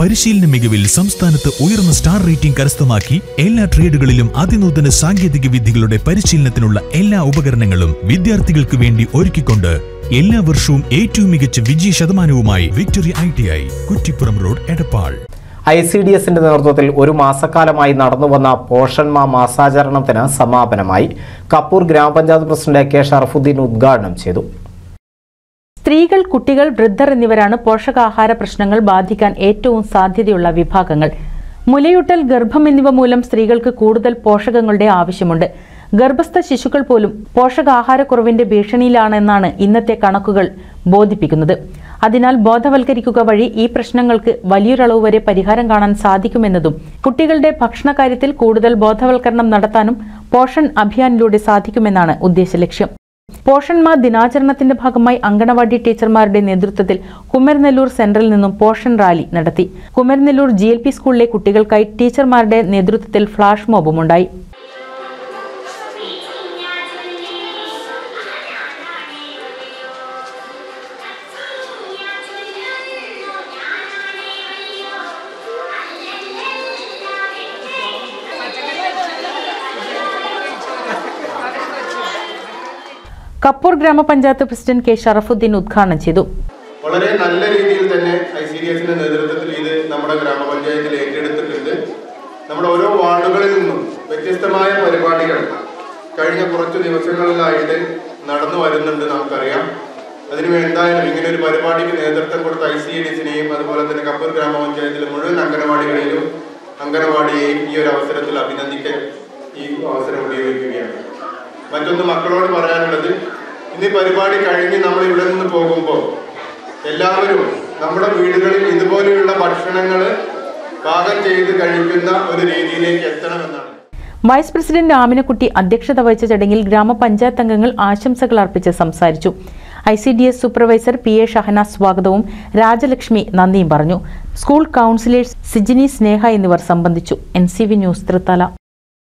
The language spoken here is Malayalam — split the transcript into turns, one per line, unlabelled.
പരിശീലന മികവിൽ സംസ്ഥാനത്ത് ഉയർന്ന സ്റ്റാർ റേറ്റിംഗ് കരസ്ഥമാക്കി എല്ലാ ട്രേഡുകളിലും അതിനൂതന സാങ്കേതിക വിദ്യകളുടെ പരിശീലനത്തിനുള്ള എല്ലാ ഉപകരണങ്ങളും വിദ്യാർത്ഥികൾക്ക് വേണ്ടി ഒരുക്കിക്കൊണ്ട് എല്ലാ വർഷവും ഏറ്റവും മികച്ച വിജയ ശതമാനവുമായി Victory I T I Kuttippuram road Edappal
I C D എസിന്റെ നേതൃത്വത്തിൽ ഒരു മാസക്കാലമായി നടന്നുവന്ന പോഷൺമാ മാസാചരണത്തിന് സമാപനമായി കപ്പൂർ ഗ്രാമപഞ്ചായത്ത് പ്രസിഡന്റ് കെ ഷറഫുദ്ദീൻ ഉദ്ഘാടനം ചെയ്തു
സ്ത്രീകൾ കുട്ടികൾ വൃദ്ധർ എന്നിവരാണ് പോഷകാഹാര പ്രശ്നങ്ങൾ ബാധിക്കാൻ ഏറ്റവും സാധ്യതയുള്ള വിഭാഗങ്ങൾ മുലയൂട്ടൽ ഗർഭം എന്നിവ മൂലം സ്ത്രീകൾക്ക് കൂടുതൽ പോഷകങ്ങളുടെ ആവശ്യമുണ്ട് ഗർഭസ്ഥ ശിശുക്കൾ പോലും പോഷകാഹാരക്കുറവിന്റെ ഭീഷണിയിലാണെന്നാണ് ഇന്നത്തെ കണക്കുകൾ ബോധിപ്പിക്കുന്നത് അതിനാൽ ബോധവൽക്കരിക്കുക വഴി ഈ പ്രശ്നങ്ങൾക്ക് വലിയൊരളവ് വരെ പരിഹാരം കാണാൻ സാധിക്കുമെന്നതും കുട്ടികളുടെ ഭക്ഷണകാര്യത്തിൽ കൂടുതൽ ബോധവൽക്കരണം നടത്താനും പോഷൺ അഭിയാനിലൂടെ സാധിക്കുമെന്നാണ് ഉദ്ദേശലക്ഷ്യം പോഷൺമാ ദിനാചരണത്തിന്റെ ഭാഗമായി അങ്കണവാടി ടീച്ചർമാരുടെ നേതൃത്വത്തിൽ കുമരനെല്ലൂർ സെന്ററിൽ നിന്നും പോഷൺ റാലി നടത്തി കുമരനെല്ലൂർ ജി എൽ പി സ്കൂളിലെ കുട്ടികൾക്കായി ടീച്ചർമാരുടെ നേതൃത്വത്തിൽ ഫ്ലാഷ് മോബും ഉണ്ടായി കപ്പൂർ ഗ്രാമപഞ്ചായത്ത് പ്രസിഡന്റ് കെ ഷറഫുദ്ദീൻ ഉദ്ഘാടനം ചെയ്തു
വളരെ നല്ല രീതിയിൽ തന്നെ ഐ സി ഡി എസിന്റെ നേതൃത്വത്തിൽ ഇത് നമ്മുടെ ഗ്രാമപഞ്ചായത്തിൽ ഏറ്റെടുത്തിട്ടുണ്ട് നമ്മുടെ ഓരോ വാർഡുകളിൽ നിന്നും വ്യത്യസ്തമായ പരിപാടികൾ കഴിഞ്ഞ കുറച്ച് ദിവസങ്ങളിലായിട്ട് നടന്നു വരുന്നുണ്ട് നമുക്കറിയാം അതിന് എന്തായാലും ഇങ്ങനെ ഒരു പരിപാടിക്ക് നേതൃത്വം കൊടുത്ത ഐ സി ഡി എസിനെയും അതുപോലെ തന്നെ കപ്പൂർ ഗ്രാമപഞ്ചായത്തിലെ മുഴുവൻ അംഗനവാടികളിലും അംഗനവാടിയെയും ഈ ഒരു അവസരത്തിൽ അഭിനന്ദിക്കാൻ ഈ അവസരം ഉപയോഗിക്കുകയാണ് മറ്റൊന്ന് മക്കളോട് പറയാനുള്ളത് ഇന്ന് ഈ പരിപാടി കഴിഞ്ഞ് നമ്മൾ ഇവിടെ നിന്ന് പോകുമ്പോൾ എല്ലാവരും നമ്മുടെ വീടുകളിൽ ഇതുപോലെയുള്ള ഭക്ഷണങ്ങൾ പാകം ചെയ്ത് കഴിക്കുന്ന ഒരു രീതിയിലേക്ക് എത്തണമെന്നാണ്
വൈസ് പ്രസിഡന്റ് ആമിനക്കുട്ടി അധ്യക്ഷത വഹിച്ച ചടങ്ങിൽ ഗ്രാമപഞ്ചായത്ത് അംഗങ്ങൾ ആശംസകൾ അർപ്പിച്ച് സംസാരിച്ചു I C D S supervisor P A Shahana സ്വാഗതവും രാജലക്ഷ്മി നന്ദിയും പറഞ്ഞു സ്കൂൾ കൗൺസിലേഴ്സ് സിജിനി സ്നേഹ എന്നിവർ സംബന്ധിച്ചു N C V news Thrithala